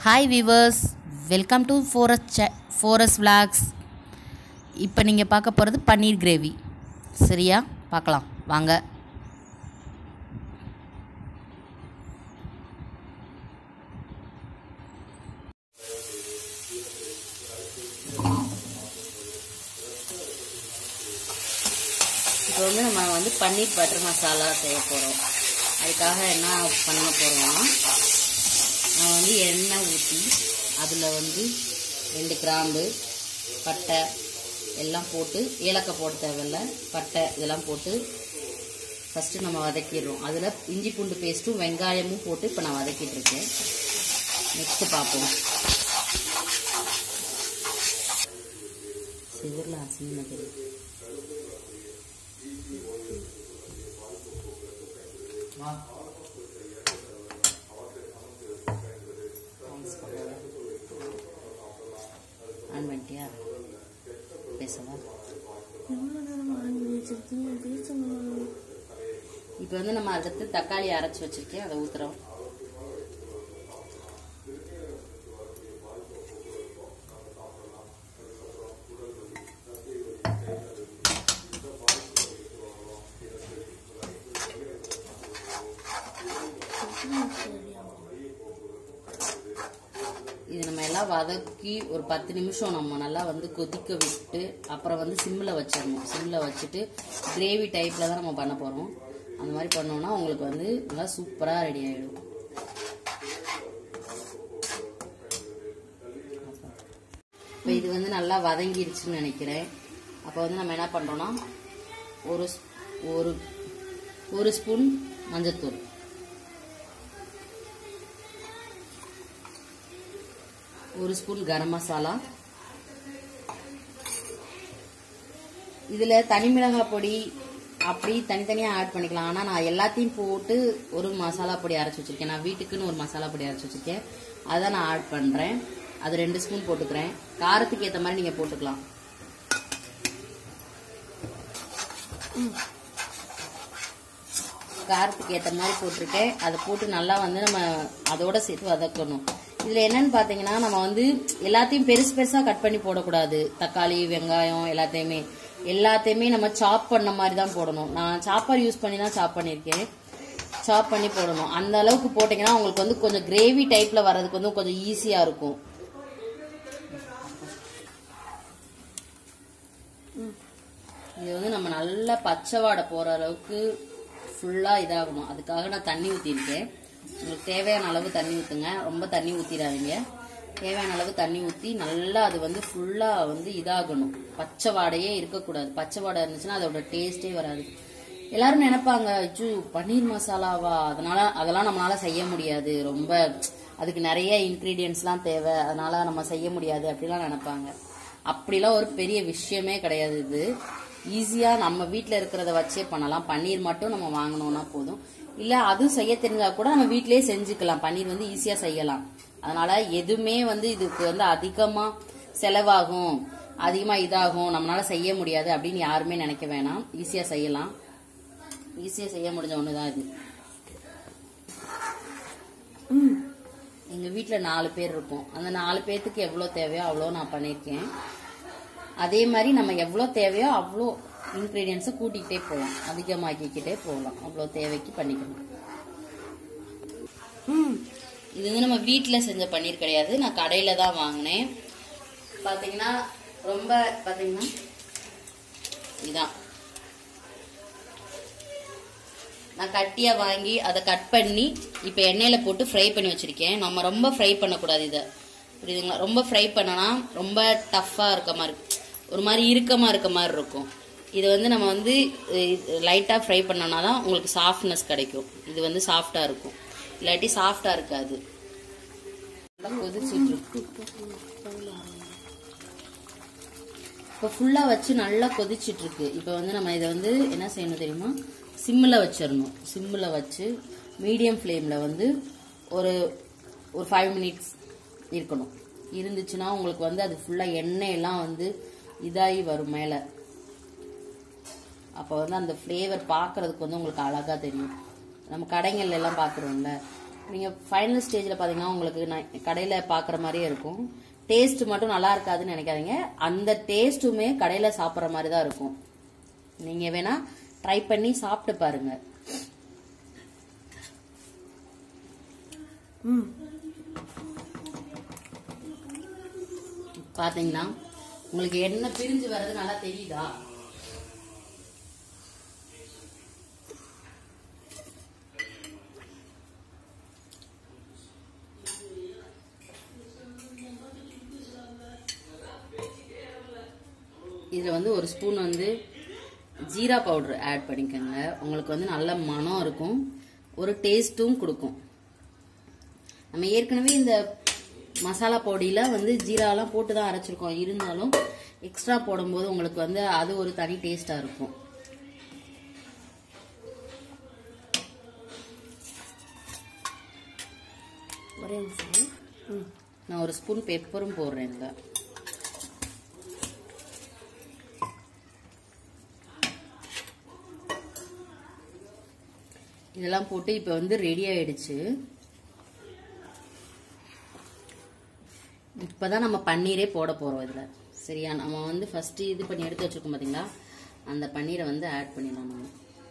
Hi viewers welcome to ஃபோரஸ் சே ஃபோரஸ் விளாக்ஸ் இப்போ நீங்கள் பார்க்க போகிறது பன்னீர் கிரேவி சரியா பார்க்கலாம் வாங்க இப்போ வந்து நம்ம வந்து பன்னீர் பட்டர் மசாலா செய்ய போகிறோம் அதுக்காக என்ன பண்ண போகிறோம்னா நான் வந்து எண்ணெய் ஊற்றி அதில் வந்து ரெண்டு கிராம்பு பட்டை எல்லாம் போட்டு ஏலக்காய் போட தேவையில்ல பட்டை இதெல்லாம் போட்டு ஃபஸ்ட்டு நம்ம வதக்கிடுறோம் அதில் இஞ்சி பூண்டு பேஸ்ட்டும் வெங்காயமும் போட்டு இப்போ நான் வதக்கிட்டு இருக்கேன் நெக்ஸ்ட்டு பார்ப்போம் சிவரில் அசிங்கமாக தெரியும் ஆன் பண்ணிட்டியா பேசவா இப்போ வந்து நம்ம அடுத்து தக்காளி அரைச்சி வச்சிருக்கேன் அதை ஊத்துறோம் இது நம்ம எல்லாம் வதக்கி ஒரு பத்து நிமிஷம் நம்ம நல்லா வந்து கொதிக்க விட்டு அப்புறம் வந்து சிம்மில் வச்சிடணும் சிம்மில் வச்சுட்டு கிரேவி டைப்பில் தான் நம்ம பண்ண போகிறோம் அந்த மாதிரி பண்ணோம்னா உங்களுக்கு வந்து நல்லா சூப்பராக ரெடி ஆகிடும் இப்போ இது வந்து நல்லா வதங்கிருச்சுன்னு நினைக்கிறேன் அப்போ வந்து நம்ம என்ன பண்ணுறோம்னா ஒரு ஸ்- ஒரு ஒரு ஸ்பூன் மஞ்சத்தூள் ஒரு ஸ்பூன் கரம் மசாலா இதுல தனி மிளகாய் பொடி அப்படி தனித்தனியா ஆட் பண்ணிக்கலாம் ஆனா நான் எல்லாத்தையும் போட்டு ஒரு மசாலா பொடி அரைச்சு வச்சிருக்கேன் நான் வீட்டுக்குன்னு ஒரு மசாலா பொடி அரைச்சு வச்சிருக்கேன் அதை நான் ஆட் பண்றேன் அது ரெண்டு ஸ்பூன் போட்டுக்கிறேன் காரத்துக்கு ஏத்த மாதிரி நீங்க போட்டுக்கலாம் காரத்துக்கு ஏற்ற மாதிரி போட்டிருக்கேன் அதை போட்டு நல்லா வந்து நம்ம அதோட சேர்த்து வதக்கணும் இதில் என்னன்னு பார்த்தீங்கன்னா நம்ம வந்து எல்லாத்தையும் பெருசு பெருசாக கட் பண்ணி போடக்கூடாது தக்காளி வெங்காயம் எல்லாத்தையுமே எல்லாத்தையுமே நம்ம சாப் பண்ண மாதிரி தான் போடணும் நான் சாப்பர் யூஸ் பண்ணி தான் சாப் பண்ணியிருக்கேன் சாப் பண்ணி போடணும் அந்த அளவுக்கு போட்டிங்கன்னா உங்களுக்கு வந்து கொஞ்சம் கிரேவி டைப்பில் வர்றதுக்கு வந்து கொஞ்சம் ஈஸியாக இருக்கும் இது வந்து நம்ம நல்லா பச்சை வாடை போகிற அளவுக்கு ஃபுல்லாக இதாகணும் அதுக்காக நான் தண்ணி ஊற்றிருக்கேன் உங்களுக்கு தேவையான அளவு தண்ணி ஊற்றுங்க ரொம்ப தண்ணி ஊற்றிடாதீங்க தேவையான அளவு தண்ணி ஊற்றி நல்லா அது வந்து ஃபுல்லாக வந்து இதாகணும் பச்சை வாடையே இருக்கக்கூடாது பச்சை வாடை இருந்துச்சுன்னா அதோட டேஸ்டே வராது எல்லாரும் நினைப்பாங்க அச்சோ பன்னீர் மசாலாவா அதனால அதெல்லாம் நம்மளால செய்ய முடியாது ரொம்ப அதுக்கு நிறைய இன்க்ரீடியன்ஸ்லாம் தேவை அதனால நம்ம செய்ய முடியாது அப்படிலாம் நினைப்பாங்க அப்படிலாம் ஒரு பெரிய விஷயமே கிடையாது இது ஈஸியா நம்ம வீட்ல இருக்கிறத வச்சே பண்ணலாம் பன்னீர் மட்டும் நம்ம வாங்கினோம்னா போதும் இல்ல அதுவும் செய்ய தெரிஞ்சா கூட நம்ம வீட்லயே செஞ்சுக்கலாம் பன்னீர் வந்து ஈஸியா செய்யலாம் அதனால எதுவுமே வந்து இதுக்கு வந்து அதிகமா செலவாகும் அதிகமா இதாகும் நம்மளால செய்ய முடியாது அப்படின்னு யாருமே நினைக்க வேணாம் ஈஸியா செய்யலாம் ஈஸியா செய்ய முடிஞ்ச ஒண்ணுதான் இது எங்க வீட்ல நாலு பேர் இருக்கோம் அந்த நாலு பேர்த்துக்கு எவ்வளவு தேவையோ அவ்வளோ நான் பண்ணியிருக்கேன் அதே மாதிரி நம்ம எவ்வளோ தேவையோ அவ்வளோ இன்க்ரீடியன்ஸை கூட்டிக்கிட்டே போகலாம் அதிகமாக்கிக்கிட்டே போகலாம் அவ்வளோ தேவைக்கு பண்ணிக்கணும் இது வந்து நம்ம வீட்டில் செஞ்ச பன்னீர் கிடையாது நான் கடையில் தான் வாங்கினேன் பார்த்தீங்கன்னா ரொம்ப பார்த்தீங்கன்னா இதான் நான் கட்டியாக வாங்கி அதை கட் பண்ணி இப்போ எண்ணெயில் போட்டு ஃப்ரை பண்ணி வச்சிருக்கேன் நம்ம ரொம்ப ஃப்ரை பண்ணக்கூடாது இதை புரியுதுங்களா ரொம்ப ஃப்ரை பண்ணனா ரொம்ப டஃப்பாக இருக்க மாதிரி ஒரு மாதிரி இறுக்கமாக இருக்க மாதிரி இருக்கும் இது வந்து நம்ம வந்து லைட்டாக ஃப்ரை பண்ணோம்னா தான் உங்களுக்கு சாஃப்ட்னஸ் கிடைக்கும் இது வந்து சாஃப்டாக இருக்கும் இல்லாட்டி சாஃப்டாக இருக்காது நல்லா கொதிச்சிட்டு இருக்கு இப்போ ஃபுல்லாக வச்சு நல்லா கொதிச்சிட்டு இருக்கு இப்போ வந்து நம்ம இதை வந்து என்ன செய்யணும் தெரியுமா சிம்மில் வச்சிடணும் சிம்மில் வச்சு மீடியம் ஃப்ளேமில் வந்து ஒரு ஒரு ஃபைவ் மினிட்ஸ் இருக்கணும் இருந்துச்சுன்னா உங்களுக்கு வந்து அது ஃபுல்லாக எண்ணெயெல்லாம் வந்து இதாகி வரும் மேலே அப்போ வந்து அந்த ஃப்ளேவர் பார்க்கறதுக்கு வந்து உங்களுக்கு அழகாக தெரியும் நம்ம கடைங்கள்ல எல்லாம் பார்க்குறோம்ல நீங்கள் ஃபைனல் ஸ்டேஜில் பார்த்தீங்கன்னா உங்களுக்கு நான் கடையில் பார்க்குற மாதிரியே இருக்கும் டேஸ்ட் மட்டும் நல்லா இருக்காதுன்னு நினைக்காதீங்க அந்த டேஸ்ட்டுமே கடையில் சாப்பிட்ற மாதிரி தான் இருக்கும் நீங்கள் வேணா ட்ரை பண்ணி சாப்பிட்டு பாருங்க ம் பார்த்தீங்கன்னா உங்களுக்கு என்ன பிரிஞ்சு வர்றது நல்லா தெரியுதா இதில் வந்து ஒரு ஸ்பூன் வந்து ஜீரா பவுடர் ஆட் பண்ணிக்கோங்க உங்களுக்கு வந்து நல்ல மனம் இருக்கும் ஒரு டேஸ்ட்டும் கொடுக்கும் நம்ம ஏற்கனவே இந்த மசாலா பொடியில் வந்து ஜீராலாம் போட்டு தான் அரைச்சிருக்கோம் இருந்தாலும் எக்ஸ்ட்ரா போடும்போது உங்களுக்கு வந்து அது ஒரு தனி டேஸ்ட்டாக இருக்கும் ஒரே நிமிஷம் ம் நான் ஒரு ஸ்பூன் பெப்பரும் போடுறேன் இதில் இதெல்லாம் போட்டு இப்போ வந்து ரெடி ஆயிடுச்சு இப்போதான் நம்ம பன்னீரே போட போகிறோம் இதில் சரியா நம்ம வந்து ஃபஸ்ட்டு இது பண்ணி எடுத்து வச்சிருக்கோம் பார்த்தீங்களா அந்த பன்னீரை வந்து ஆட் பண்ணிடலாம் நம்ம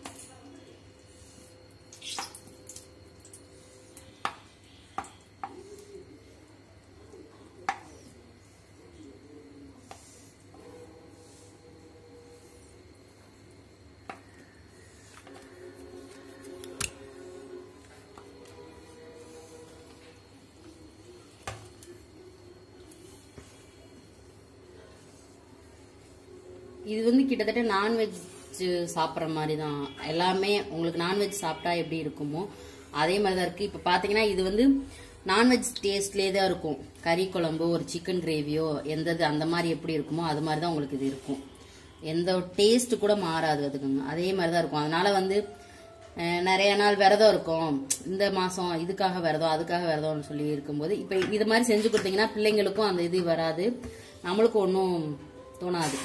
இது வந்து கிட்டத்தட்ட நான்வெஜ் சாப்பிட்ற மாதிரி தான் எல்லாமே உங்களுக்கு நான்வெஜ் சாப்பிட்டா எப்படி இருக்குமோ அதே மாதிரி தான் இருக்குது இப்போ பார்த்தீங்கன்னா இது வந்து நான்வெஜ் டேஸ்ட்லேயே தான் இருக்கும் கறி குழம்பு ஒரு சிக்கன் கிரேவியோ எந்தது அந்த மாதிரி எப்படி இருக்குமோ அது மாதிரி தான் உங்களுக்கு இது இருக்கும் எந்த டேஸ்ட் கூட மாறாது அதுக்குங்க அதே மாதிரி தான் இருக்கும் அதனால வந்து அஹ், நிறைய நாள் விரதம் இருக்கும் இந்த மாதம் இதுக்காக விரதம் அதுக்காக விரதம்னு சொல்லி இருக்கும்போது இப்போ இது மாதிரி செஞ்சு கொடுத்தீங்கன்னா பிள்ளைங்களுக்கும் அந்த இது வராது நம்மளுக்கும் ஒன்றும் தோணாது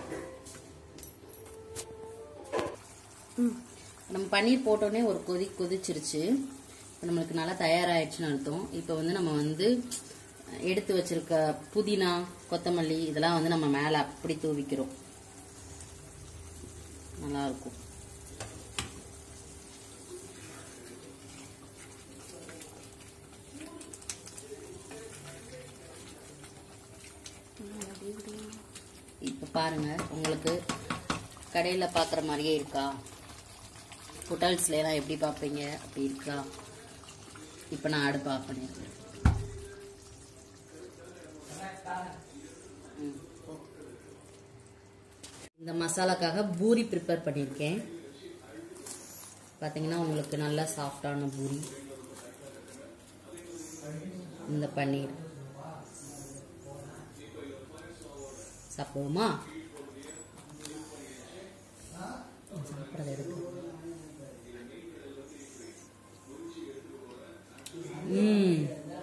நம்ம பன்னீர் போட்டோடனே ஒரு கொதி கொதிச்சிருச்சு இப்போ நம்மளுக்கு நல்லா தயாராகிடுச்சுன்னு அர்த்தம் இப்போ வந்து நம்ம வந்து எடுத்து வச்சிருக்க புதினா கொத்தமல்லி இதெல்லாம் வந்து நம்ம மேலே அப்படி தூவிக்கிறோம் நல்லா இருக்கும் இப்போ பாருங்க உங்களுக்கு கடையில் பார்க்குற மாதிரியே இருக்கா ஹோட்டல்ஸ்ல எல்லாம் எப்படி பார்ப்பீங்க அப்படி இருக்கா இப்போ நான் அடுப்பு ஆஃப் பண்ணியிருக்கேன் ம், போ. இந்த மசாலாக்காக பூரி ப்ரிப்பேர் பண்ணியிருக்கேன் பார்த்தீங்கன்னா உங்களுக்கு நல்லா சாஃப்டான பூரி இந்த பன்னீர் சாப்பிடுவோமா சாப்பிட்றது எடுக்கு ம்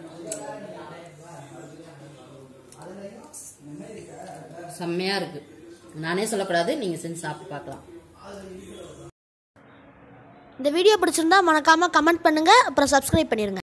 செம்மையா இருக்கு நானே சொல்லக்கூடாது நீங்க செஞ்சு சாப்பிட்டு பார்க்கலாம் இந்த வீடியோ பிடிச்சிருந்தா மறக்காமல் கமெண்ட் பண்ணுங்கள் அப்புறம் சப்ஸ்கிரைப் பண்ணிடுங்க